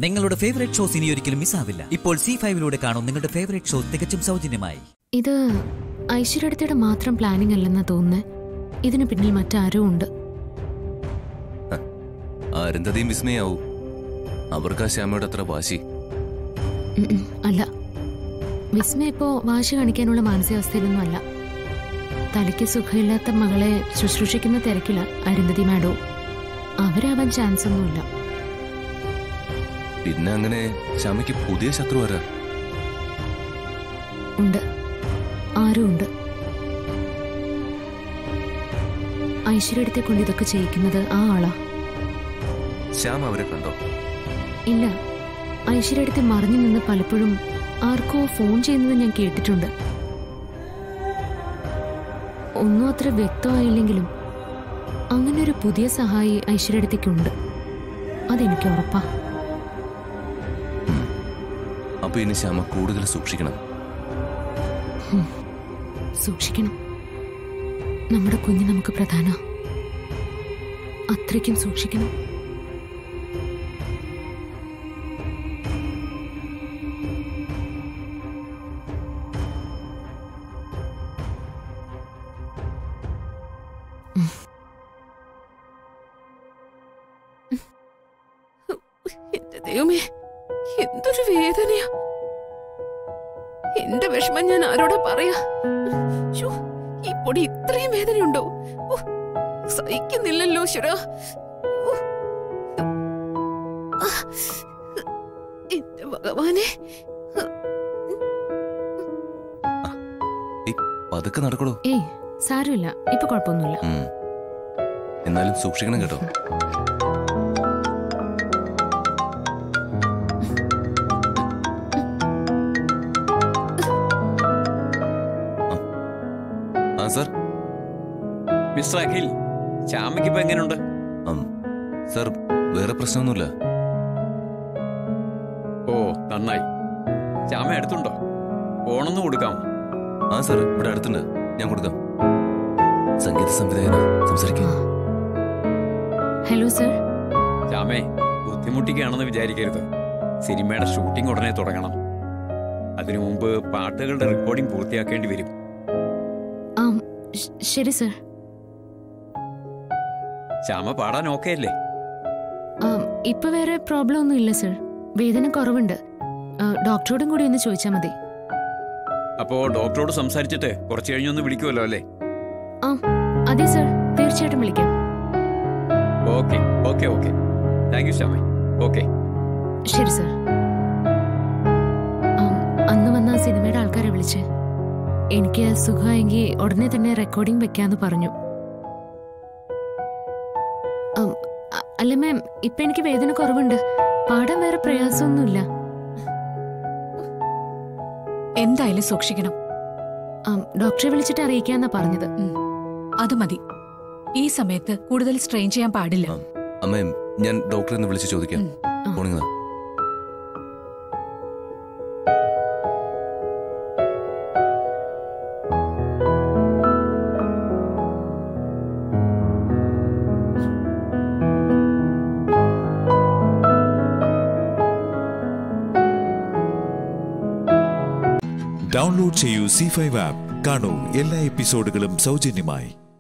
നിങ്ങളുടെ favourite shows ഇനി ഒരിക്കലും മിസ്സാവില്ല ഇപ്പോൾ സി ഫൈവിലൂടെ കാണും നിങ്ങളുടെ ഫേവറേറ്റ് ഷോ തികച്ചും സൗജന്യമായി ഇത് ഐശ്വര്യടുത്തിയുടെ മാത്രം പ്ലാനിംഗ് അല്ലെന്ന് തോന്നുന്നേ ഇതിന് പിന്നിൽ മറ്റാരോ ഉണ്ട് അരുന്ധതിയും വിസ്മയാവും അവർക്ക് ആ ശ്യാമയുടെ അത്ര വാശി ഉം ഉം, അല്ല വിസ്മയ ഇപ്പോ വാശി കാണിക്കാനുള്ള മാനസികാവസ്ഥയിലൊന്നും അല്ല തലയ്ക്ക് സുഖമില്ലാത്ത മകളെ ശുശ്രൂഷിക്കുന്ന തിരക്കില അരുന്ധതി മാഡോ അവരാവാൻ ചാൻസ് ഒന്നുമില്ല പിന്നെ അങ്ങനെ ശ്യാമയ്ക്ക് പുതിയ ശത്രു ആരാ ഉണ്ട് ആരും ഉണ്ട് ഐശ്വര്യടുത്തെ കൊണ്ട് ഇതൊക്കെ ചെയ്യിക്കുന്നത് ആ ആളാ ശ്യാം അവരെ കണ്ടോ ഇല്ല ഐശ്വര്യടുത്ത് മറിഞ്ഞു നിന്ന് പലപ്പോഴും ആർക്കോ ഫോൺ ചെയ്യുന്നത് ഞാൻ കേട്ടിട്ടുണ്ട് ഒന്നും അത്ര വ്യക്തമായില്ലെങ്കിലും അങ്ങനെ ഒരു പുതിയ സഹായി ഐശ്വര്യടുത്തേക്കുണ്ട് അതെനിക്ക് ഉറപ്പാ അപ്പൊ ഇനി ശ്യാമ കൂടുതൽ സൂക്ഷിക്കണം സൂക്ഷിക്കണം നമ്മുടെ കുഞ്ഞ് നമുക്ക് പ്രധാന അത്രയ്ക്കും സൂക്ഷിക്കണം എന്റെ ദൈവമേ എന്തൊരു വേദനയാ എന്റെ വിഷമം ഞാൻ ആരോടാ പറയാ ശ്ശോ, ഈ പൊടി ഇത്രയും വേദനയുണ്ടോ ഓ, സഹിക്കുന്നില്ലല്ലോ ശുര എന്റെ ഭഗവാനെ ഈ പതുക്കെ നടക്കടോ ഏയ് സാരമില്ല ഇപ്പൊ കുഴപ്പമൊന്നുമില്ല ഉം. എന്നാലും സൂക്ഷിക്കണം കേട്ടോ ആ. ആ സാർ മിസ്റ്റർ അഖിൽ ശ്യാമയ്ക്ക് ഇപ്പൊ എങ്ങനെയുണ്ട് ഉം. സാർ വേറെ പ്രശ്നമൊന്നുമില്ല ഓ നന്നായി ശ്യാമ അടുത്തുണ്ടോ ഫോണൊന്ന് കൊടുക്കാമോ ആ സാർ ഇവിടെ അടുത്തുണ്ട് ഞാൻ കൊടുക്കാം സംഗീത സംവിധായകന സംസാരിക്കാം ഹലോ സർ ശ്യാമേ ബുദ്ധിമുട്ടിക്കുകയാണെന്ന് വിചാരിക്കരുത് സിനിമയുടെ ഷൂട്ടിംഗ് ഉടനെ തുടങ്ങണം അതിനു മുമ്പ് പാട്ടുകളുടെ റെക്കോർഡിംഗ് പൂർത്തിയാക്കേണ്ടി വരും ആ ശ- ശരി സർ ശ്യാമ പാടാൻ ഓക്കെ അല്ലേ ആ, ഇപ്പൊ വേറെ പ്രോബ്ലം ഒന്നും ഇല്ല സർ വേദന കുറവുണ്ട് ആ, ഡോക്ടറോടും കൂടി ഒന്ന് ചോദിച്ചാൽ മതി അപ്പോ ഡോക്ടറോട് സംസാരിച്ചിട്ട് കുറച്ച് കഴിഞ്ഞൊന്ന് വിളിക്കുമല്ലോ അല്ലേ ആ അതെ സർ തീർച്ചയായിട്ടും വിളിക്കാം okay okay okay thank you ശ്യാമേ ഓക്കെ ശരി സർ ആ, അന്ന് വന്ന ആ സിനിമയുടെ ആൾക്കാരെ വിളിച്ച് എനിക്ക് സുഖമായെങ്കിൽ ഉടനെ തന്നെ റെക്കോർഡിംഗ് വെക്കാന്ന് പറഞ്ഞു ആം, അ- അല്ല മാം ഇപ്പൊ എനിക്ക് വേദന കുറവുണ്ട് പാടാൻ വേറെ പ്രയാസമൊന്നുമില്ല എന്തായാലും സൂക്ഷിക്കണം ആം, ഡോക്ടറെ വിളിച്ചിട്ട് അറിയിക്കാന്നാ പറഞ്ഞത് അത് മതി ഈ സമയത്ത് കൂടുതൽ സ്ട്രെയിൻ ചെയ്യാൻ പാടില്ല ആ. അമ്മയും ഞാൻ ഡോക്ടറെ ഒന്ന് വിളിച്ച് ചോദിക്കാം ആ. ഫോണിങ്ങ ഡൗൺലോഡ് ചെയ്യൂ സി ഫൈവ് ആപ്പ് കാണൂ എല്ലാ എപ്പിസോഡുകളും സൗജന്യമായി